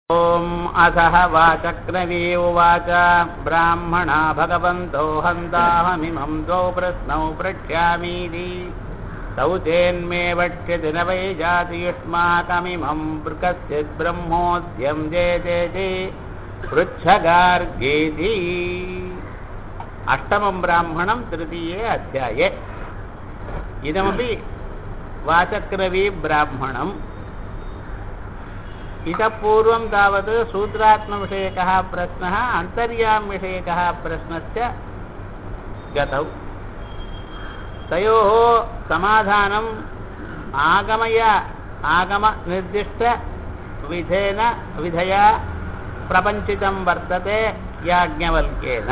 ॐ अथः वाचक्रवी उवाच ब्राह्मणा भगवन्तो हन्ताहमिमं द्वौ प्रश्नौ पृच्छामीति तौ चेन्मे वक्ष्यति न वै जातियुष्माकमिमं कश्चित् ब्रह्मोद्यं जेतेति पृच्छगार्गेति अष्टमं ब्राह्मणं तृतीये अध्याये इदमपि वाचक्रवी ब्राह्मणम् इतः पूर्वं तावत् सूत्रात्मविषयकः प्रश्नः अन्तर्यामविषयकः प्रश्नस्य गतौ तयोः समाधानम् आगमय आगमनिर्दिष्टविधेन विधया प्रपञ्चितं वर्तते याज्ञवल्क्येन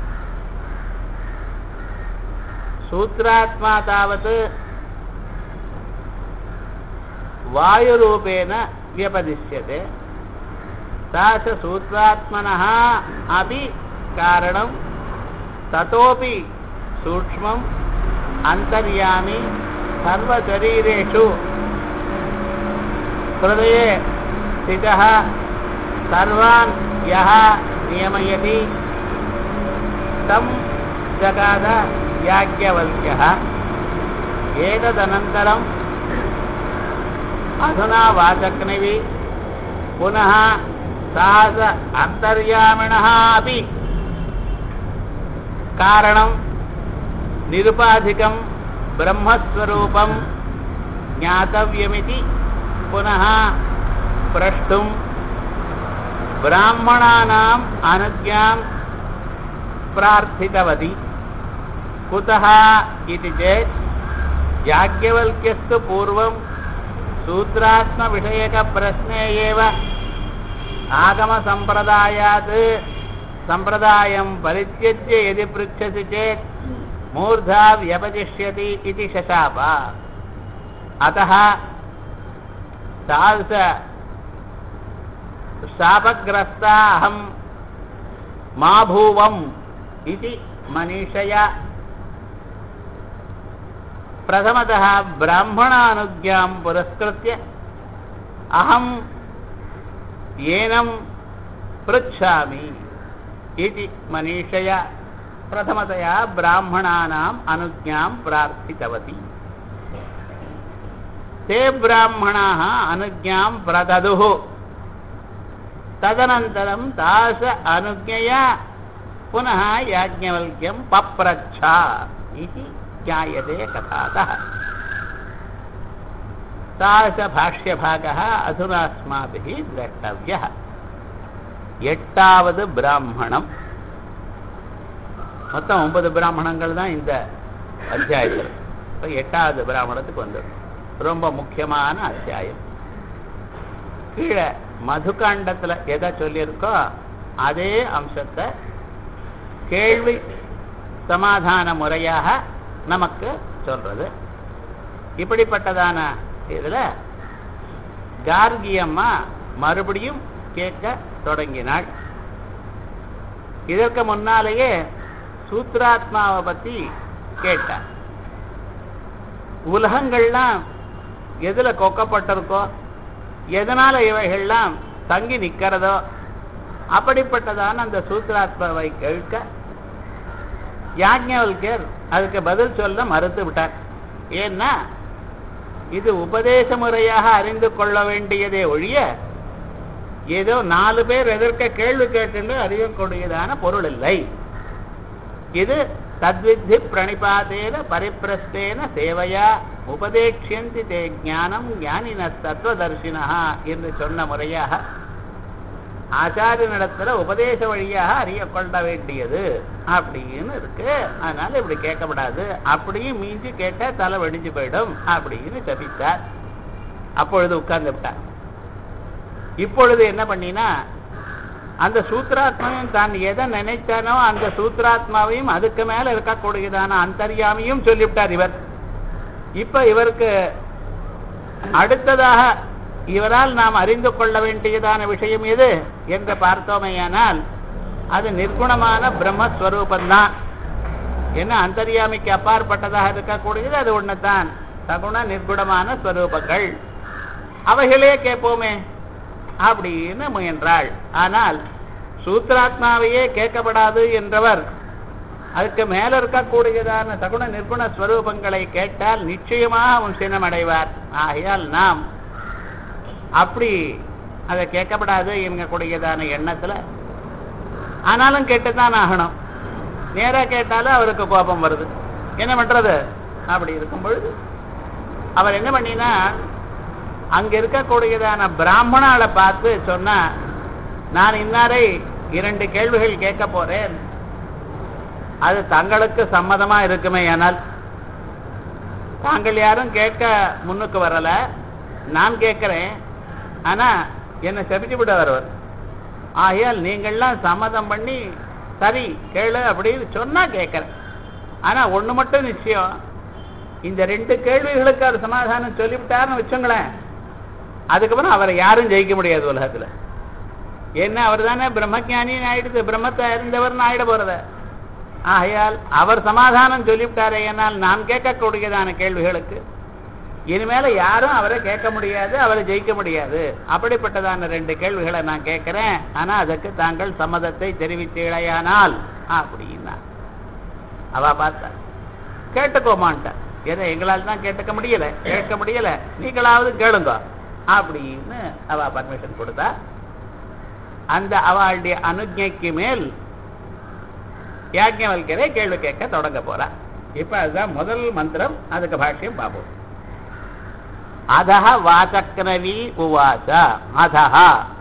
सूत्रात्मा तावत् वायुरूपेण व्यपदिश्यते सा च सूत्रात्मनः अपि कारणं ततोपि सूक्ष्मम् अन्तर्यामि सर्वशरीरेषु हृदये स्थितः सर्वान् यः नियमयति तं जगाद याज्ञवल्क्यः एतदनन्तरम् अधुना वाचक्नवि पुनः साहस अन्तर्यामिणः अपि कारणं निरुपाधिकं ब्रह्मस्वरूपं ज्ञातव्यमिति पुनः प्रष्टुं ब्राह्मणानाम् अनुज्ञां प्रार्थितवती कुतः इति चेत् याज्ञवल्क्यस्तु पूर्वं सूत्रात्मविषयकप्रश्ने एव आगमसम्प्रदायात् सम्प्रदायं परित्यज्य यदि पृच्छसि चेत् मूर्धा व्यपतिष्यति इति शशाप अतः तादृश शापग्रस्ता अहं मा भूवम् इति मनीषया प्रथमतः ब्राह्मणानुज्ञां पुरस्कृत्य अहं येनं पृच्छामि इति मनीषया प्रथमतया ब्राह्मणानाम् अनुज्ञां प्रार्थितवती ते ब्राह्मणाः अनुज्ञां प्रददुः तदनन्तरं तास अनुज्ञया पुनः याज्ञवल्क्यं पप्रच्छ इति ज्ञायते कथातः तादृशभाष्यभागः अधुना अस्माभिः द्रष्टव्यः எட்டாவது பிராமணம் மொத்தம் ஒன்பது பிராமணங்கள் தான் இந்த அத்தியாயத்தில் இப்போ எட்டாவது பிராமணத்துக்கு வந்தது ரொம்ப முக்கியமான அத்தியாயம் கீழே மதுகாண்டத்தில் எதை சொல்லியிருக்கோ அதே அம்சத்தை கேள்வி சமாதான முறையாக நமக்கு சொல்றது இப்படிப்பட்டதான இதில் கார்கியம்மா மறுபடியும் கேட்க தொடங்கினாள் இதற்கு முன்னாலேயே சூத்ராத்மாவை பற்றி கேட்டார் உலகங்கள்லாம் எதில் கொக்கப்பட்டிருக்கோ எதனால இவைகள்லாம் தங்கி நிற்கிறதோ அப்படிப்பட்டதான அந்த சூத்ராத்மாவை கேட்க யாஜ்ஞவல்கர் அதுக்கு பதில் சொல்ல மறுத்து விட்டார் ஏன்னா இது உபதேச முறையாக அறிந்து கொள்ள வேண்டியதே ஒழிய ஏதோ நாலு பேர் எதிர்க்க கேள்வி கேட்டு அறியக்கூடியதான பொருள் இல்லை இது தத்வித்தி பிரணிபாதேன பரிப்பிரஸ்தேன சேவையா உபதேட்சியந்தி தே ஞானம் ஞானின தத்துவதர்சினா என்று சொன்ன முறையாக ஆச்சாரியனிடத்துல உபதேச வழியாக அறிய கொள்ள வேண்டியது அப்படின்னு இருக்கு அதனால இப்படி கேட்கப்படாது அப்படியும் மீஞ்சி கேட்ட தலை வெடிஞ்சு போயிடும் அப்படின்னு தப்பித்தார் அப்பொழுது உட்கார்ந்து விட்டார் இப்பொழுது என்ன பண்ணினா அந்த சூத்ராத்மாவையும் தான் எதை நினைத்தானோ அந்த சூத்ராத்மாவையும் அதுக்கு மேல இருக்கக்கூடியதான அந்தர்யாமியும் சொல்லிவிட்டார் இவர் இப்ப இவருக்கு அடுத்ததாக இவரால் நாம் அறிந்து கொள்ள வேண்டியதான விஷயம் எது என்று பார்த்தோமையானால் அது நிர்குணமான பிரம்மஸ்வரூபந்தான் என்ன அந்தர்யாமிக்கு அப்பாற்பட்டதாக இருக்கக்கூடியது அது ஒண்ணுதான் சகுண நிர்குணமான ஸ்வரூபங்கள் அவைகளே கேட்போமே அப்படின்னு முயன்றாள் ஆனால் சூத்ராத்மாவையே கேட்கப்படாது என்றவர் அதுக்கு மேல இருக்கக்கூடியதான சகுண நிர்குண ஸ்வரூபங்களை கேட்டால் நிச்சயமாக அவன் சினமடைவார் ஆகையால் நாம் அப்படி அதை கேட்கப்படாது என்கக்கூடியதான எண்ணத்துல ஆனாலும் கேட்டுத்தான் ஆகணும் நேரா கேட்டாலும் அவருக்கு கோபம் வருது என்ன பண்றது அப்படி இருக்கும் பொழுது அவர் என்ன பண்ணினா அங்க இருக்கக்கூடியதான பிராமணால பார்த்து சொன்னா நான் இன்னாரை இரண்டு கேள்விகள் கேட்க போறேன் அது தங்களுக்கு சம்மதமா இருக்குமே ஆனால் தாங்கள் யாரும் கேட்க முன்னுக்கு வரல நான் கேட்கிறேன் ஆனா என்னை செபிச்சு விட வரவர் ஆகையால் நீங்கள்லாம் சம்மதம் பண்ணி சரி கேளு அப்படின்னு சொன்னா கேட்கிறேன் ஆனா ஒண்ணு மட்டும் நிச்சயம் இந்த ரெண்டு கேள்விகளுக்கு அவர் சமாதானம் சொல்லிவிட்டாருன்னு வச்சுங்களேன் அதுக்கப்புறம் அவரை யாரும் ஜெயிக்க முடியாது உலகத்துல என்ன அவர் தானே பிரம்மஜானின்னு ஆயிடுது பிரம்மத்தை அறிந்தவர்னு ஆயிட போறத ஆகையால் அவர் சமாதானம் சொல்லிவிட்டாரே என்னால் நான் கேட்கக்கூடியதான கேள்விகளுக்கு இனிமேல யாரும் அவரை கேட்க முடியாது அவரை ஜெயிக்க முடியாது அப்படிப்பட்டதான ரெண்டு கேள்விகளை நான் கேட்கிறேன் ஆனா அதற்கு தாங்கள் சம்மதத்தை தெரிவித்தீழையானால் அப்படின்னா அவ பார்த்தா கேட்டுக்கோமான்ட்ட ஏதோ எங்களால் தான் கேட்டுக்க முடியல கேட்க முடியல நீங்களாவது கேளுங்க அப்படின்னு அவ பர்மிஷன் கொடுத்தா அந்த அவளுடைய அனுஜைக்கு மேல் யாஜ்ஞவல்கரே கேள்வி கேட்க தொடங்க போறா இப்ப அதுதான் முதல் மந்திரம் அதுக்கு பாஷ்யம் பார்ப்போம் அதஹ வாசக்ரவி உவாச அதஹ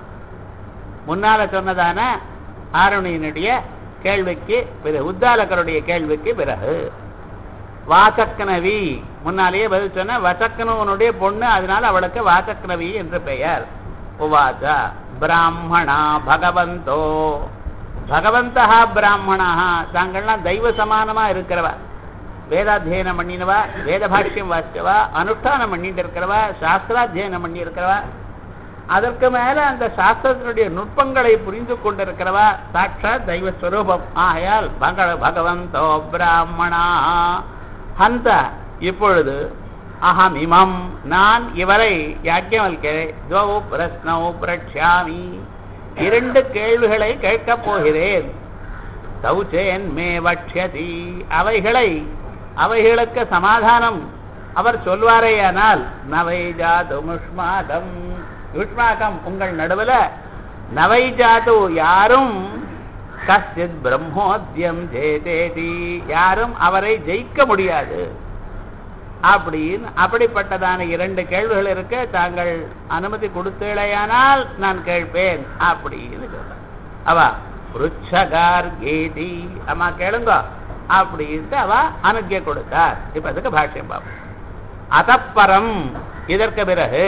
முன்னால சொன்னதான ஆருணியினுடைய கேள்விக்கு பிறகு உத்தாலக்கருடைய கேள்விக்கு பிறகு வாசக்கனவி முன்னாலேயே பதில் சொன்ன வசக்கனவனுடைய பொண்ணு அதனால அவளுக்கு வாசக்கனவி என்று பெயர் உவாச பிராமணா பகவந்தோ பகவந்தா பிராமணா தாங்கள்லாம் தெய்வ சமானமா இருக்கிறவா வேதாத்தியனம் பண்ணினவா வேத பாஷ்யம் வாசிச்சவா அனுஷ்டானம் பண்ணிட்டு இருக்கிறவா சாஸ்திராத்தியனம் பண்ணி இருக்கிறவா அதற்கு மேல அந்த சாஸ்திரத்தினுடைய நுட்பங்களை புரிந்து கொண்டிருக்கிறவா சாட்சாத் தெய்வ ஸ்வரூபம் ஆகையால் பக பகவந்தோ பிராமணா ஹந்த இப்பொழுது அகம் இமம் நான் இவரை யாக்கியவல்கிறே துவௌ பிரஸ்னௌ பிரக்ஷாமி இரண்டு கேள்விகளை கேட்கப் போகிறேன் சௌச்சேன் மே வட்சதி அவைகளை அவைகளுக்கு சமாதானம் அவர் சொல்வாரேயானால் நவை ஜாது முஷ்மாகம் யுஷ்மாகம் உங்கள் நடுவுல நவை ஜாது யாரும் கஷ்டித் பிரம்மோத்தியம் ஜெயதேதி யாரும் அவரை ஜெயிக்க முடியாது அப்படின்னு அப்படிப்பட்டதான இரண்டு கேள்விகள் இருக்க தாங்கள் அனுமதி கொடுத்தேளையானால் நான் கேட்பேன் அப்படின்னு சொல்ற அவ ருச்சகார் கீதி அம்மா கேளுங்க அப்படின்ட்டு அவ அனுஜை கொடுத்தார் இப்ப அதுக்கு பாஷ்யம் பார்ப்போம் அதப்பரம் இதற்கு பிறகு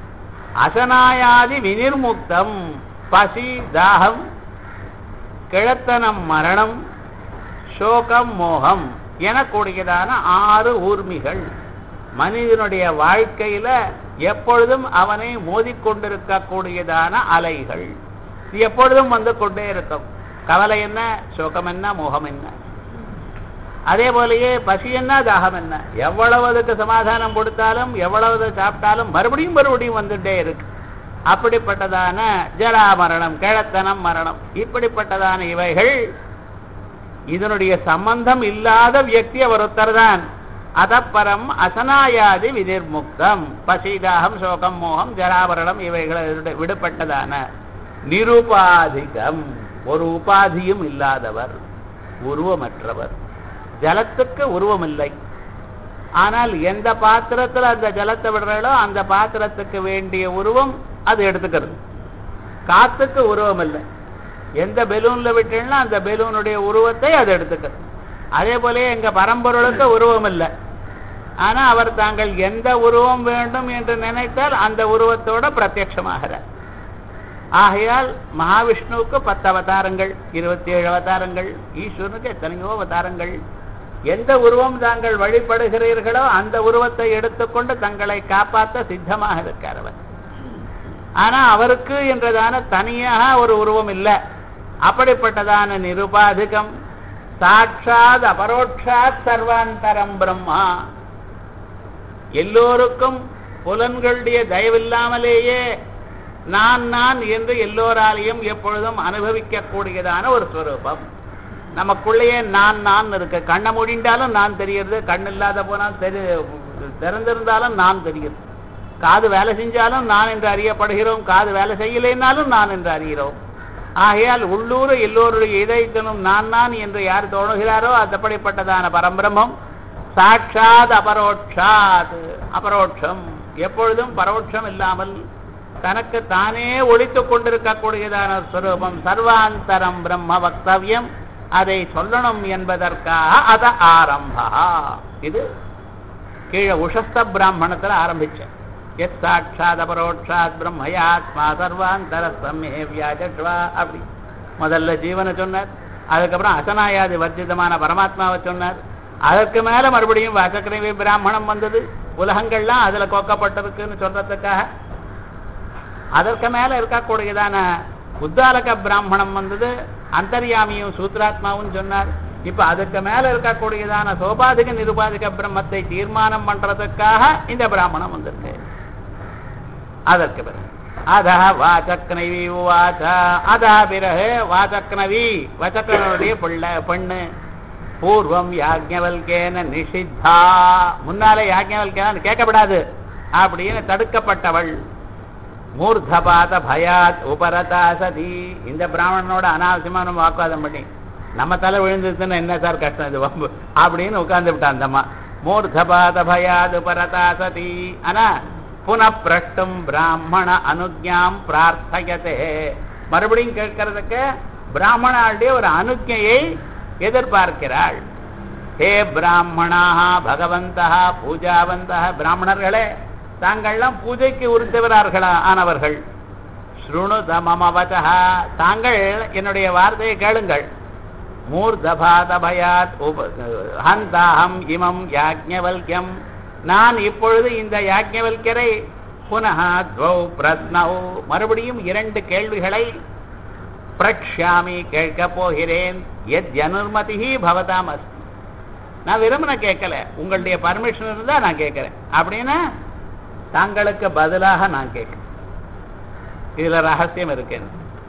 அசனாயாதி வினிர்முக்தம் பசி தாகம் கிழத்தனம் மரணம் சோகம் மோகம் எனக்கூடியதான ஆறு ஊர்மிகள் மனிதனுடைய வாழ்க்கையில எப்பொழுதும் அவனை மோதிக்கொண்டிருக்கக்கூடியதான அலைகள் இது எப்பொழுதும் வந்து கொண்டே இருக்கும் கவலை என்ன சோகம் என்ன மோகம் என்ன அதே போலயே பசி என்ன தாகம் என்ன எவ்வளவு அதுக்கு சமாதானம் கொடுத்தாலும் எவ்வளவு சாப்பிட்டாலும் மறுபடியும் மறுபடியும் வந்துட்டே இருக்கு அப்படிப்பட்டதான ஜரா மரணம் கிழத்தனம் மரணம் இப்படிப்பட்டதான இவைகள் இதனுடைய சம்பந்தம் இல்லாத வியக்தி அவர் ஒருத்தர் தான் அதப்பரம் அசனாயாதி விதிர்முக்தம் பசிதாகம் சோகம் மோகம் ஜராமரணம் இவைகளை விடுபட்டதான நிருபாதிகம் ஒரு உபாதியும் இல்லாதவர் உருவமற்றவர் ஜலத்துக்கு உருவம் இல்லை ஆனால் எந்த பாத்திரத்துல அந்த ஜலத்தை விடுறாளோ அந்த பாத்திரத்துக்கு வேண்டிய உருவம் அது எடுத்துக்கிறது காத்துக்கு உருவம் இல்லை எந்த பெலூன்ல விட்டீங்கன்னா அந்த பெலூனுடைய உருவத்தை அது எடுத்துக்கிறது அதே போல எங்க பரம்பொருளுக்கு உருவம் இல்லை ஆனா அவர் தாங்கள் எந்த உருவம் வேண்டும் என்று நினைத்தால் அந்த உருவத்தோட பிரத்யட்சமாகிறார் ஆகையால் மகாவிஷ்ணுவுக்கு பத்து அவதாரங்கள் இருபத்தி ஏழு அவதாரங்கள் ஈஸ்வரனுக்கு எத்தனையோ அவதாரங்கள் எந்த உருவம் தாங்கள் வழிபடுகிறீர்களோ அந்த உருவத்தை எடுத்துக்கொண்டு தங்களை காப்பாற்ற சித்தமாக இருக்கார் அவர் ஆனா அவருக்கு என்றதான தனியாக ஒரு உருவம் இல்லை அப்படிப்பட்டதான நிருபாதிகம் சாட்சாத் அபரோட்சாத் சர்வாந்தரம் பிரம்மா எல்லோருக்கும் புலன்களுடைய தயவில்லாமலேயே நான் நான் என்று எல்லோராலையும் எப்பொழுதும் அனுபவிக்கக்கூடியதான ஒரு ஸ்வரூபம் நமக்குள்ளேயே நான் நான் இருக்கு கண்ணை மூடிண்டாலும் நான் தெரியறது கண் இல்லாத போனால் தெரி திறந்திருந்தாலும் நான் தெரியுது காது வேலை செஞ்சாலும் நான் என்று அறியப்படுகிறோம் காது வேலை செய்யலைன்னாலும் நான் என்று அறிகிறோம் ஆகையால் உள்ளூர் எல்லோருடைய இதயத்திலும் நான் நான் என்று யார் தோணுகிறாரோ அதுபடிப்பட்டதான பரம்பிரம்மம் சாட்சாத் அபரோட்சாத் அபரோட்சம் எப்பொழுதும் பரோட்சம் இல்லாமல் தனக்கு தானே ஒழித்துக் கொண்டிருக்கக்கூடியதான ஸ்வரூபம் சர்வாந்தரம் பிரம்ம வக்தவியம் அதை சொல்லணும் என்பதற்காக அத ஆரம்பா இது கீழே உஷஸ்த பிராமணத்துல ஆரம்பிச்சேன் எத் சாட்சாத் அபரோட்சாத் பிரம்மயாத்மா சர்வாந்தர சம்மே வியாஜட்வா அப்படி முதல்ல ஜீவனை சொன்னார் அதுக்கப்புறம் அசனாயாதி வர்ஜிதமான பரமாத்மாவை சொன்னார் அதற்கு மேல மறுபடியும் வாசக்கிரவி பிராமணம் வந்தது உலகங்கள்லாம் அதுல கோக்கப்பட்டிருக்குன்னு சொல்றதுக்காக அதற்கு மேல இருக்கக்கூடியதான உத்தாலக பிராமணம் வந்தது அந்தர்யாமியும் சூத்ராத்மாவும் சொன்னார் இப்ப அதுக்கு மேல இருக்கக்கூடியதான சோபாதிக நிருபாதிக பிரம்மத்தை தீர்மானம் பண்றதுக்காக இந்த பிராமணம் வந்திருக்கு அதற்கு பிறகு அதா வாசக்னவி வாச அதா பிறகு வாசக்னவி வசக்கனுடைய பிள்ளை பெண்ணு பூர்வம் யாஜ்ஞவல்கேன நிஷித்தா முன்னாலே யாஜ்ஞவல்கேன கேட்கப்படாது அப்படின்னு தடுக்கப்பட்டவள் மூர்த்தபாத பயாத் உபரதா சதி இந்த பிராமணனோட அனாவசியமான வாக்குவாதம் பண்ணி நம்ம தலை விழுந்துச்சுன்னா என்ன சார் கஷ்டம் இது வம்பு அப்படின்னு உட்கார்ந்து விட்டான் அந்தம்மா மூர்த்தபாத பயாத் உபரதா சதி ஆனா புனப்பிரஷ்டும் பிராமண அனுஜாம் பிரார்த்தயதே மறுபடியும் கேட்கறதுக்கு பிராமணாளுடைய ஒரு அனுஜையை எதிர்பார்க்கிறாள் ஹே பிராமணாக பகவந்தா பூஜாவந்தா பிராமணர்களே தாங்கள்லாம் பூஜைக்கு உறுத்தவரார்களா ஆனவர்கள் ஸ்ருணுத மம வச்சா தாங்கள் என்னுடைய வார்த்தையை கேளுங்கள் மூர்தபாத பயாத் உப ஹந்தாஹம் இமம் யாஜ்ஞவல்யம் நான் இப்பொழுது இந்த யாஜ்ஞவல்யரை புனः துவௌ பிரத்னௌ மறுபடியும் இரண்டு கேள்விகளை பிரக்ஷாமி கேட்கப் போகிறேன் எத் அனுமதி பவதாம் அஸ்தி நான் விரும்பின கேட்கல உங்களுடைய பர்மிஷன் இருந்தா நான் கேட்கிறேன் அப்படின்னா தாங்களுக்கு பதிலாக நான் கேட்கிறேன் இதுல ரகசியம் இருக்கேன்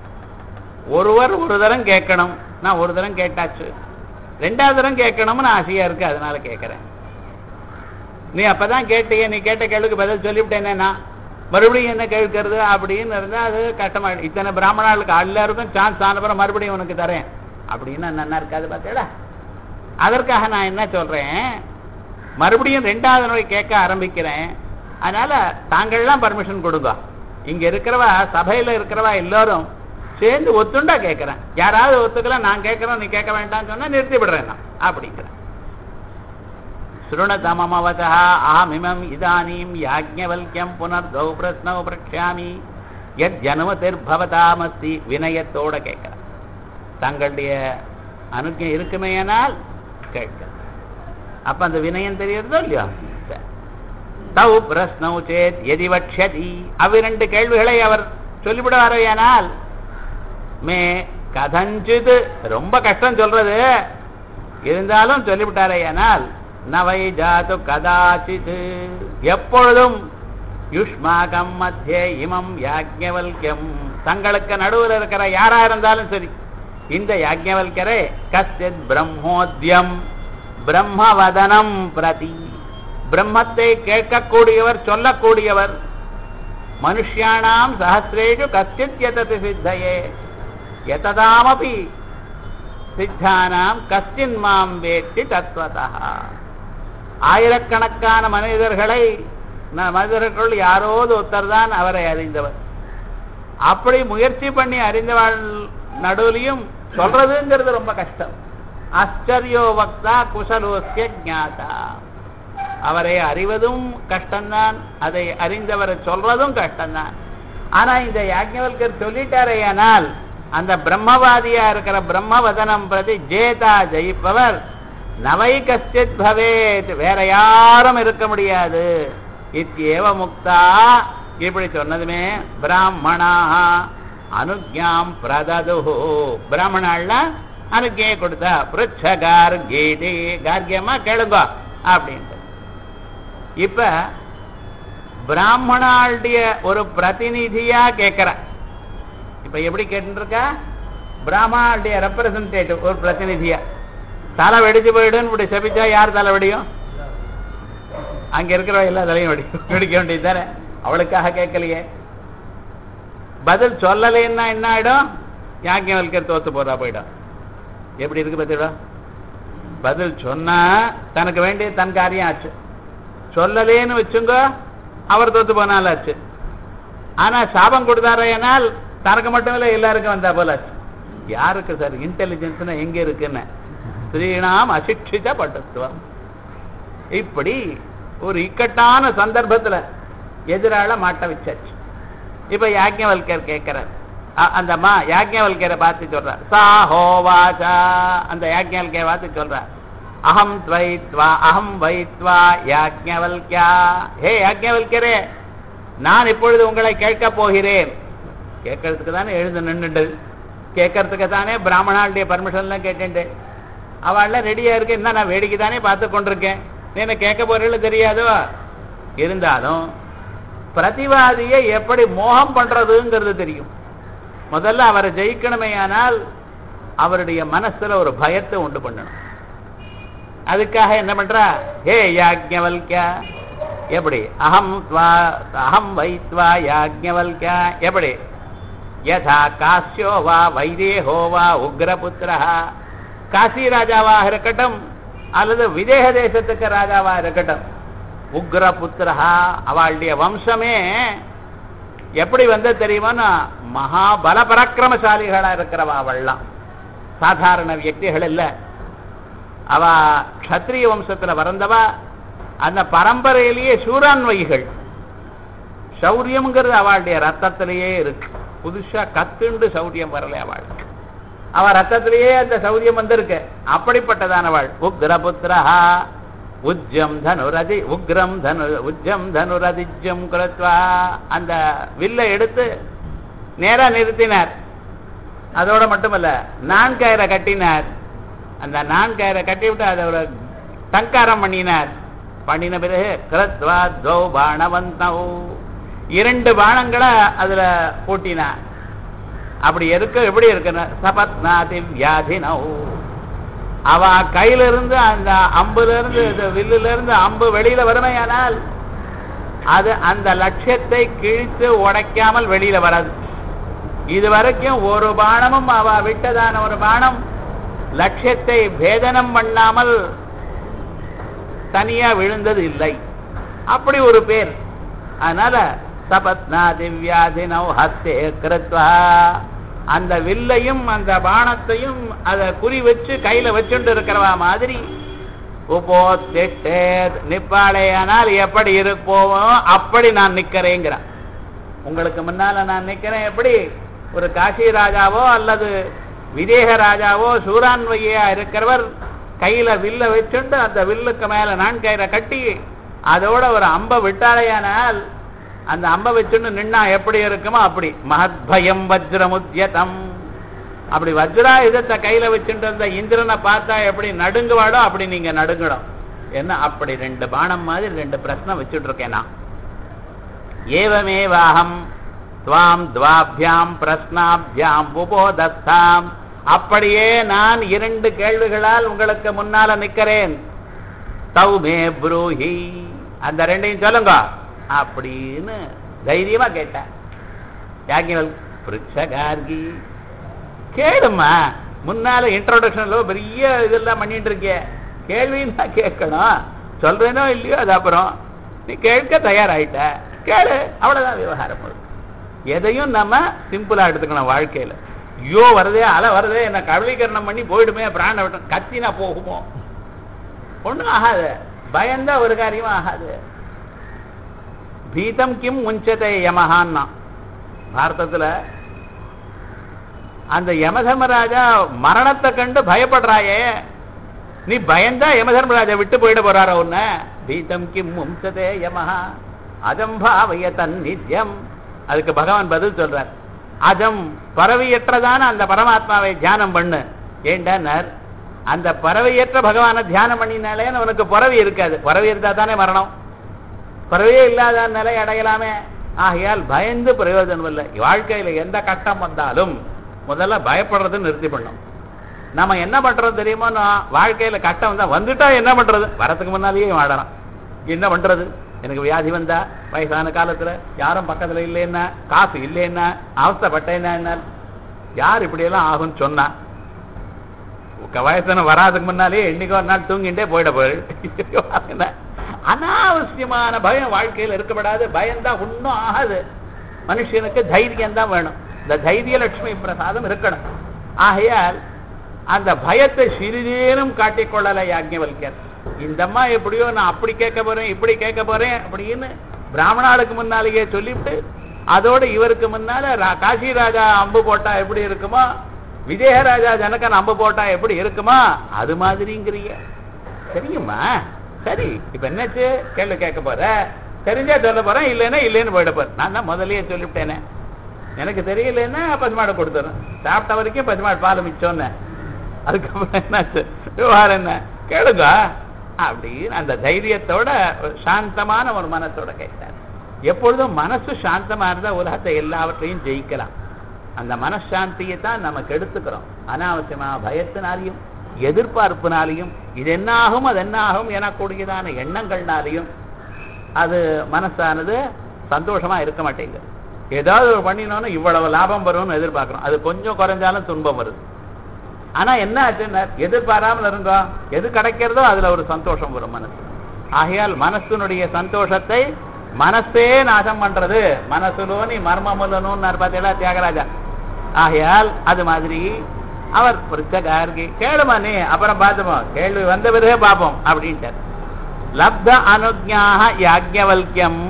ஒருவர் ஒரு தரம் கேட்கணும் நான் ஒரு தரம் கேட்டாச்சு ரெண்டாவது தரம் கேட்கணும்னு ஆசையா இருக்கு அதனால கேட்கிறேன் நீ அப்பதான் கேட்டிய நீ கேட்ட கேள்விக்கு பதில் சொல்லிவிட்டேனே நான் மறுபடியும் என்ன கேட்கறது அப்படின்னு இருந்தா அது கஷ்டமா இத்தனை பிராமணர்களுக்கு எல்லாருக்கும் சான்ஸ் ஆனப்புறம் மறுபடியும் உனக்கு தரேன் அப்படின்னா நல்லா இருக்காது பார்த்தேடா அதற்காக நான் என்ன சொல்றேன் மறுபடியும் ரெண்டாவது முறை கேட்க ஆரம்பிக்கிறேன் அதனால தாங்கள்லாம் பர்மிஷன் கொடுங்க இங்க இருக்கிறவா சபையில இருக்கிறவா எல்லாரும் சேர்ந்து ஒத்துண்டா கேட்கிறேன் யாராவது ஒத்துக்கல நான் கேட்கிறேன் நீ கேட்க வேண்டாம்னு சொன்னா நிறுத்தி விடுறேன் நான் அப்படிங்கிறேன் शृणतममवतः अहमिमम् इदानीं याज्ञवल्क्यं पुनर्दौ प्रश्नौ प्रक्ष्यामि यद्यनुमतिर्भवतामस्ति வினயத்தோட கேட்கிறேன் தங்களுடைய அனுஜை இருக்குமேயானால் கேட்க அப்ப அந்த வினயம் தெரியறதோ இல்லையோ சரி. தௌ பிரஸ்னௌ சேத் எதி வக்ஷதி அவ்விரண்டு கேள்விகளை அவர் சொல்லிவிடுவாரையானால் மே கதஞ்சித் ரொம்ப கஷ்டம் சொல்றது இருந்தாலும் சொல்லிவிட்டாரையானால் நவை ஜாது கதாச்சித் எப்பொழுதும் யுஷ்மாகம் மத்தியே இமம் யாஜ்ஞவல்யம் தங்களுக்கு நடுவில் இருக்கிற யாரா இருந்தாலும் சரி இந்த யாஜ்ஞவல்கரே கஸ்தித் பிரம்மோத்யம் பிரம்மவதனம் பிரதி பிரம்மத்தை கேட்கக்கூடியவர் சொல்லக்கூடியவர் மனுஷியானாம் சஹசிரேஷு கச்சித் யததி சித்தையே எததாமபி சித்தானாம் கஸ்டின் மாம் வேத்தி தத்வதா ஆயிரக்கணக்கான மனிதர்களை ந- மனிதர்களுள் யாரோது ஒருத்தர் தான் அவரை அறிந்தவர் அப்படி முயற்சி பண்ணி அறிந்தவள் நடுவுலையும் சொல்றதுங்கிறது ரொம்ப கஷ்டம் ஆச்சரியோ வக்தா குசலோஸ்ய ஞாதா அவரை அறிவதும் கஷ்டம்தான் அதை அறிந்தவரை சொல்றதும் கஷ்டம்தான் ஆனா இந்த யாஜ்ஞவல்கர் சொல்லிட்டாரேயானால் அந்த பிரம்மவாதியா இருக்கிற பிரம்மவதனம் பிரதி ஜேதா ஜெயிப்பவர் நவை கஷ்டித் பவேத் வேற யாரும் இருக்க முடியாது இத்தியேவ முக்தா இப்படி சொன்னதுமே பிராமணா அனுஜாம் பிரதது பிராமணாள்லாம் அனுஜையை கொடுத்தா பிருச்சகார் கீதி கார்கியமா கேளுங்க அப்படின்ட்டு இப்ப பிராமணாளுடைய ஒரு பிரதிநிதியா கேட்கிற இப்ப எப்படி கேட்டுருக்கா பிராமணாளுடைய ரெப்ரசன்டேட்டிவ் ஒரு பிரதிநிதியா தலை வெடிச்சு போயிடுன்னு இப்படி செபிச்சா யார் தலை வெடியும் அங்க இருக்கிற எல்லா தலையும் வெடி வெடிக்க வேண்டியது தானே அவளுக்காக கேட்கலையே பதில் சொல்லலைன்னா என்ன ஆயிடும் யாக்கியவல்கர் தோத்து போறா போயிடும் எப்படி இருக்கு பத்திடா பதில் சொன்னா தனக்கு வேண்டிய தன் காரியம் ஆச்சு சொல்லலேன்னு வச்சுங்க அவர் தோத்து போனாலாச்சு ஆனா சாபம் கொடுத்தாரையானால் தனக்கு மட்டும் இல்ல எல்லாருக்கும் வந்தா போலாச்சு யாருக்கு சார் இன்டெலிஜென்ஸ்னா எங்க இருக்குன்னு ஸ்ரீனாம் அசிக்ஷித பட்டத்துவம் இப்படி ஒரு இக்கட்டான சந்தர்ப்பத்துல எதிரால மாட்ட வச்சாச்சு இப்ப யாஜ்ஞவல்கர் கேட்கிறார் அ- அந்த அம்மா யாஜ்ஞவல்கரை பார்த்து சொல்றார் சா ஹோவாச்சா அந்த யாஜ்ஞவல்கரை பார்த்து சொல்றார் அகம் துவைத்வா அகம் வைத்வா யாஜ்ஞவல்கியா ஹே யாஜ்ஞவல்கரே நான் இப்பொழுது உங்களை கேட்க போகிறேன் கேட்கறதுக்கு தானே எழுந்து நின்றுட்டு கேட்கறதுக்கு தானே பிராமணாளுடைய பர்மிஷன்லாம் கேட்டுட்டு அவள்லாம் ரெடியா இருக்கு என்ன நான் வேடிக்கை தானே பார்த்து கொண்டிருக்கேன் நீ என்ன கேட்க போறேன்னு தெரியாதோ இருந்தாலும் பிரதிவாதியை எப்படி மோகம் பண்றதுங்கிறது தெரியும் முதல்ல அவரை ஜெயிக்கணுமே ஆனால் அவருடைய மனசுல ஒரு பயத்தை உண்டு பண்ணணும் அதுக்காக என்ன பண்றா ஹே யாஜ்ஞவல்கியா எப்படி அகம் துவா அகம் வைத்வா யாஜ்ஞவல்கியா எப்படி யதா காசியோ வா வைதேகோ வா உக்ரபுத்திரா காசி ராஜாவாக இருக்கட்டும் அல்லது விதேக தேசத்துக்கு ராஜாவா இருக்கட்டும் உக்ரபுத்திரா அவளுடைய வம்சமே எப்படி வந்து தெரியுமானா மகாபல பராக்கிரமசாலிகளா இருக்கிறவா அவள்லாம் சாதாரண வியக்திகள் இல்ல அவ க்ஷத்ரிய வம்சத்துல பிறந்தவா அந்த பரம்பரையிலேயே சூரான்வைகள் சௌரியம்ங்கிறது அவளுடைய ரத்தத்திலேயே இருக்கு புதுசா கத்துண்டு சௌரியம் வரல அவளுக்கு அவ ரத்தத்திலேயே அந்த சௌரியம் வந்திருக்கு அப்படிப்பட்டதானவள் உக்ரபுத்திரஹா உஜ்ஜம் தனுரதி உக்ரம் தனு உஜ்ஜம் தனுரதிஜ்ஜம் குலத்வா அந்த வில்லை எடுத்து நேரா நிறுத்தினார் அதோட மட்டுமல்ல நான் கயிறை கட்டினார் அந்த நான் கயிறை கட்டி விட்டு அதை ஒரு டங்காரம் பண்ணினார் பண்ணின பிறகு கிருத்வா தௌ பாணவந்தௌ இரண்டு பானங்களை அதுல பூட்டினார் அப்படி இருக்க எப்படி இருக்குன்னு சபத்நாதி வியாதினௌ அவ கையில இருந்து அந்த அம்புல இருந்து இந்த வில்லுல இருந்து அம்பு வெளியில வறுமையானால் அது அந்த லட்சியத்தை கிழித்து உடைக்காமல் வெளியில வராது இது வரைக்கும் ஒரு பானமும் அவ விட்டதான ஒரு பானம் லட்சியத்தை பேதனம் பண்ணாமல் தனியா விழுந்தது இல்லை அப்படி ஒரு பேர் அதனால சபத்னா திவ்யாதினௌ ஹஸ்தே கிருத்வா அந்த வில்லையும் அந்த பானத்தையும் அதை குறி வச்சு கையில வச்சுட்டு இருக்கிறவா மாதிரி உபோத்திட்டே நிப்பாளையானால் எப்படி இருப்போமோ அப்படி நான் நிக்கிறேங்கிறான் உங்களுக்கு முன்னால நான் நிக்கிறேன் எப்படி ஒரு காசி ராஜாவோ அல்லது விதேக ராஜாவோ சூரான்வையா இருக்கிறவர் கையில வில்ல வச்சுண்டு அந்த வில்லுக்கு மேல நான் கயிறை கட்டி அதோட ஒரு அம்பை விட்டாளையானால் அந்த அம்பை வச்சுண்டு நின்னா எப்படி இருக்குமோ அப்படி மகத்பயம் வஜ்ரமுத்யதம் அப்படி வஜ்ராயுதத்தை கையில வச்சுட்டு இருந்த இந்திரனை பார்த்தா எப்படி நடுங்குவாடோ அப்படி நீங்க நடுங்கணும் என்ன அப்படி ரெண்டு பானம் மாதிரி ரெண்டு பிரச்சனை வச்சுட்டு இருக்கேன் நான் ஏவமேவாகம் துவாம் துவாபியாம் பிரஸ்னாபியாம் உபோதஸ்தாம் அப்படியே நான் இரண்டு கேள்விகளால் உங்களுக்கு முன்னால நிக்கிறேன் தௌமே புரூஹி அந்த ரெண்டையும் சொல்லுங்க அப்படின்னு தைரியமா கேட்டேன் யாக்கியவல் பிருச்சகார்கி கேளுமா முன்னால இன்ட்ரோடக்ஷன்ல பெரிய இதெல்லாம் பண்ணிட்டு இருக்கிய கேள்வின்னு நான் கேட்கணும் சொல்றேனோ இல்லையோ அது அப்புறம் நீ கேட்க தயாராயிட்ட கேளு அவ்வளவுதான் விவகாரம் முழுக்க. எதையும் நம்ம சிம்பிளா எடுத்துக்கணும் வாழ்க்கையில ஐயோ வருதே அலை வருதே என்ன கவலீகரணம் பண்ணி போயிடுமே பிராண விட்டு கத்தினா போகுமோ ஒண்ணும் ஆகாது பயந்தா ஒரு காரியமும் ஆகாது பீதம் கிம் முஞ்சத்தை யமஹான்னா பாரதத்துல அந்த யமதர்மராஜா மரணத்தை கண்டு பயப்படுறாயே நீ பயந்தா யமதர்மராஜா விட்டு போயிட போறாரோ உன்ன பீதம் கிம் மும்சதே யமஹா அஜம்பாவய தன்னித்யம் அதுக்கு பகவான் பதில் சொல்றார் அஜம் பறவையற்றதான அந்த பரமாத்மாவை தியானம் பண்ணு ஏண்டார் அந்த பறவையற்ற பகவானை தியானம் பண்ணினாலே உனக்கு பறவை இருக்காது பறவை இருந்தா தானே மரணம் பிறவே இல்லாத நிலை அடையலாமே ஆகையால் பயந்து பிரயோஜனம் இல்லை வாழ்க்கையில எந்த கட்டம் வந்தாலும் முதல்ல பயப்படுறதை நிறுத்தி பண்ணும் நம்ம என்ன பண்றது தெரியுமோ நான் வாழ்க்கையில கட்டம் வந்தா வந்துட்டா என்ன பண்றது வரதுக்கு முன்னாலேயே வாடலாம் என்ன பண்றது எனக்கு வியாதி வந்தா வயசான காலத்துல யாரும் பக்கத்துல இல்லைன்னா காசு இல்லைன்னா அவஸ்தைப்பட்டேன்னா என்ன யார் இப்படியெல்லாம் ஆகும்னு சொன்னா உக்க வயசுன வராதுக்கு முன்னாலே என்னைக்கு ஒரு நாள் தூங்கிட்டே போயிட போயிடு அனாவசியமான பயம் வாழ்க்கையில இருக்கப்படாது பயம்தான் ஒன்றும் ஆகாது மனுஷனுக்கு தைரியம் தான் வேணும் இந்த தைரிய லட்சுமி பிரசாதம் இருக்கணும் ஆகையால் அந்த பயத்தை சிறிதேனும் காட்டிக்கொள்ளலை யாஜ்ஞவல்யர் இந்த அம்மா எப்படியோ நான் அப்படி கேட்க போறேன் இப்படி கேட்க போறேன் அப்படின்னு பிராமணாளுக்கு முன்னாலேயே சொல்லிவிட்டு அதோட இவருக்கு முன்னால ரா- காசி ராஜா அம்பு போட்டா எப்படி இருக்குமோ விஜய ராஜா ஜனகன் அம்பு போட்டா எப்படி இருக்குமா அது மாதிரிங்கிறிய சரிங்கம்மா சரி இப்ப என்னாச்சு கேள்வி கேட்க போற தெரிஞ்சா சொல்ல போறேன் இல்லைன்னா இல்லைன்னு போயிட போறேன் நான் தான் முதல்லயே சொல்லிவிட்டேனே எனக்கு தெரியலன்னா பசுமாடு கொடுத்துறேன் சாப்பிட்ட வரைக்கும் பசுமாடு பால் மிச்சோன்னு அதுக்கப்புறம் என்னாச்சு விவகாரம் என்ன கேளுங்க அப்படின்னு அந்த தைரியத்தோட ஒரு சாந்தமான ஒரு மனசோட கேட்டார் எப்பொழுதும் மனசு சாந்தமா இருந்தா உலகத்தை எல்லாவற்றையும் ஜெயிக்கலாம் அந்த மனசாந்தியை தான் நமக்கு எடுத்துக்கிறோம் அனாவசியமா பயத்தினாலையும் எதிர்பார்ப்பினாலையும் இது என்ன ஆகும் அது என்ன ஆகும் எனக்கூடியதான எண்ணங்கள்னாலையும் அது மனசானது சந்தோஷமா இருக்க மாட்டேங்குது ஏதாவது ஒரு பண்ணினோன்னு இவ்வளவு லாபம் வரும்னு எதிர்பார்க்கிறோம் அது கொஞ்சம் குறைஞ்சாலும் துன்பம் வருது ஆனா என்ன ஆச்சுன்னா எதிர்பாராமல் இருந்தோ எது கிடைக்கிறதோ அதுல ஒரு சந்தோஷம் வரும் மனசு ஆகையால் மனசுனுடைய சந்தோஷத்தை மனசே நாசம் பண்றது மனசுலோனி மர்மமுலனும் பார்த்தீங்களா தியாகராஜா ஆகையால் அது மாதிரி அவர் பிரிச்சகார்கி கேளுமா நீ அப்புறம் பார்த்துப்போம் கேள்வி வந்த பிறகே பார்ப்போம் அப்படின்ட்டார் லப்த அனுஜ்ஞாக யாஜ்ஞவல்யம்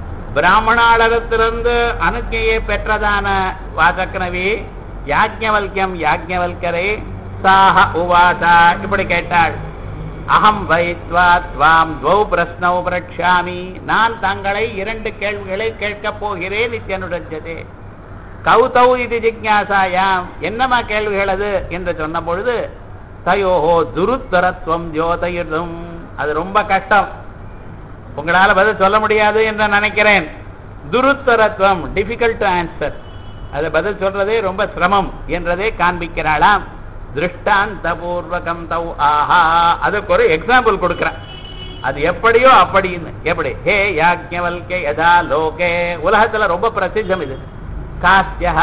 பிராமணாளகத்திலிருந்து அனுஜையை பெற்றதான வாசக்கனவி யாஜ்ஞவல்யம் யாஜ்ஞவல்கரை சாஹ உவாசா இப்படி கேட்டாள் அகம் வைத்வா துவாம் துவௌ பிரஸ்னௌ பிரக்ஷாமி நான் தங்களை இரண்டு கேள்விகளை கேட்கப் போகிறேன் இத்தியனுடஞ்சதே கௌதௌ இது ஜிக்ஞாசாயாம் என்னமா கேள்விகள் அது என்று சொன்ன பொழுது தயோஹோ துருத்தரத்துவம் ஜோதயிடும் அது ரொம்ப கஷ்டம் உங்களால பதில் சொல்ல முடியாது என்று நினைக்கிறேன் துருத்தரத்துவம் டிஃபிகல்ட் டு ஆன்சர் அது பதில் சொல்றதே ரொம்ப சிரமம் என்றதை காண்பிக்கிறாளாம் திருஷ்டாந்த பூர்வகம் தௌ ஆஹா அதுக்கு ஒரு எக்ஸாம்பிள் கொடுக்கிறேன் அது எப்படியோ அப்படின்னு எப்படி ஹே யாஜ்ஞவல்கே யதா லோகே உலகத்துல ரொம்ப பிரசித்தம் இது காசியா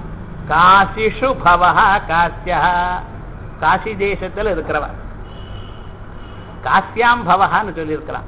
காசிஷு பவஹ காசியா காசி தேசத்துல இருக்கிறவ காசியாம் பவஹான்னு சொல்லியிருக்கலாம்